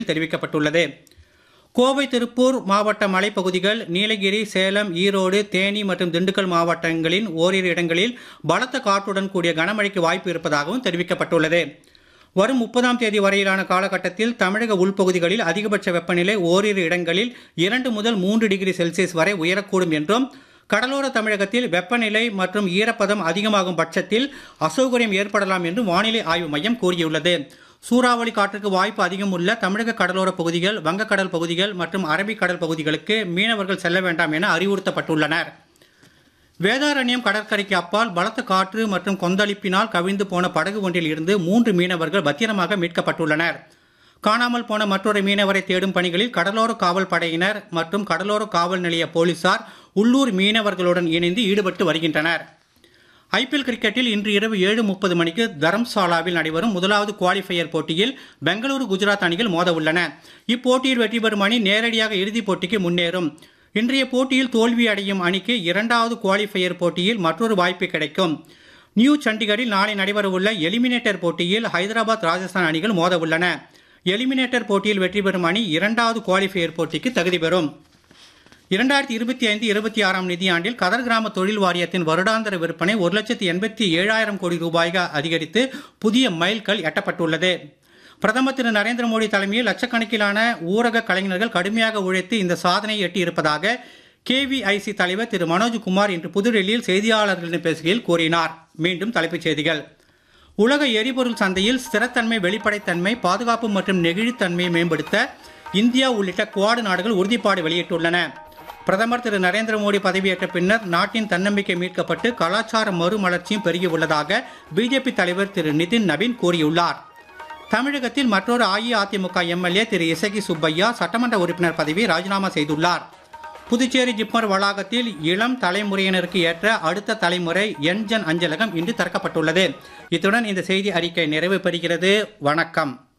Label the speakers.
Speaker 1: தெரிவிக்கப்பட்டுள்ளது கோவை திருப்பூர் மாவட்ட மலைப்பகுதிகள் நீலகிரி சேலம் ஈரோடு தேனி மற்றும் திண்டுக்கல் மாவட்டங்களின் ஓரிரு இடங்களில் பலத்த காற்றுடன் கூடிய கனமழைக்கு வாய்ப்பு இருப்பதாகவும் தெரிவிக்கப்பட்டுள்ளது வரும் முப்பதாம் தேதி வரையிலான காலகட்டத்தில் தமிழக உள்பகுதிகளில் அதிகபட்ச வெப்பநிலை ஓரிரு இடங்களில் இரண்டு முதல் மூன்று டிகிரி செல்சியஸ் வரை உயரக்கூடும் என்றும் கடலோர தமிழகத்தில் வெப்பநிலை மற்றும் ஈரப்பதம் அதிகமாகும் பட்சத்தில் அசௌகரியம் ஏற்படலாம் என்று வானிலை ஆய்வு மையம் கூறியுள்ளது சூறாவளி காற்றுக்கு வாய்ப்பு அதிகம் உள்ள தமிழக கடலோர பகுதிகள் வங்கக்கடல் பகுதிகள் மற்றும் அரபிக்கடல் பகுதிகளுக்கு மீனவர்கள் செல்ல வேண்டாம் என அறிவுறுத்தப்பட்டுள்ளனர் வேதாரண்யம் கடற்கரைக்கு அப்பால் பலத்த காற்று மற்றும் கொந்தளிப்பினால் கவிழ்ந்து போன படகு ஒன்றில் இருந்து மூன்று மீனவர்கள் பத்திரமாக மீட்கப்பட்டுள்ளனர் காணாமல் போன மற்றொரு மீனவரை தேடும் பணிகளில் கடலோர காவல் படையினர் மற்றும் கடலோர காவல் நிலைய போலீசார் உள்ளூர் மீனவர்களுடன் இணைந்து ஈடுபட்டு வருகின்றனர் ஐபிஎல் கிரிக்கெட்டில் இன்று இரவு ஏழு முப்பது மணிக்கு தரம்சாலாவில் நடைபெறும் முதலாவது குவாலிஃபயர் போட்டியில் பெங்களூரு குஜராத் அணிகள் மோத உள்ளன இப்போட்டியில் வெற்றி பெறும் அணி நேரடியாக இறுதிப் போட்டிக்கு முன்னேறும் இன்றைய போட்டியில் தோல்வி அடையும் அணிக்கு இரண்டாவது குவாலிஃபயர் போட்டியில் மற்றொரு வாய்ப்பு கிடைக்கும் நியூ சண்டிகரில் நாளை நடைபெறவுள்ள எலிமினேட்டர் போட்டியில் ஹைதராபாத் ராஜஸ்தான் அணிகள் மோத உள்ளன எலிமினேட்டர் போட்டியில் வெற்றி பெறும் அணி இரண்டாவது குவாலிஃபயர் போட்டிக்கு தகுதி பெறும் இரண்டாயிரத்தி இருபத்தி ஐந்து இருபத்தி ஆறாம் நிதியாண்டில் கதர் கிராம தொழில் வாரியத்தின் வருடாந்திர விற்பனை ஒரு லட்சத்தி எண்பத்தி ஏழாயிரம் கோடி ரூபாய்க்கு அதிகரித்து புதிய மைல்கல் எட்டப்பட்டுள்ளது பிரதமர் திரு நரேந்திர மோடி தலைமையில் லட்சக்கணக்கிலான ஊரக கலைஞர்கள் கடுமையாக உழைத்து இந்த சாதனையை எட்டியிருப்பதாக கேவிஐசி தலைவர் திரு மனோஜ்குமார் இன்று புதுடெல்லியில் செய்தியாளர்களிடம் பேசுகையில் கூறினார் மீண்டும் தலைப்புச் செய்திகள் உலக எரிபொருள் சந்தையில் ஸ்திரத்தன்மை வெளிப்படைத்தன்மை பாதுகாப்பு மற்றும் நெகிழித்தன்மையை மேம்படுத்த இந்தியா உள்ளிட்ட குவாடு நாடுகள் உறுதிப்பாடு வெளியிட்டுள்ளன பிரதமர் திரு நரேந்திர மோடி பதவியேற்ற பின்னர் நாட்டின் தன்னம்பிக்கை மீட்கப்பட்டு கலாச்சார மறுமலர்ச்சியும் பெருகியுள்ளதாக பிஜேபி தலைவர் திரு நிதின் நவீன் கூறியுள்ளார் தமிழகத்தில் மற்றொரு அஇஅதிமுக எம்எல்ஏ திரு இசகி சுப்பையா சட்டமன்ற உறுப்பினர் பதவியை ராஜினாமா செய்துள்ளார் புதுச்சேரி ஜிப்மர் வளாகத்தில் இளம் தலைமுறையினருக்கு ஏற்ற அடுத்த தலைமுறை என்ஜன் அஞ்சலகம் இன்று திறக்கப்பட்டுள்ளது இத்துடன் இந்த செய்தி அறிக்கை நிறைவு பெறுகிறது வணக்கம்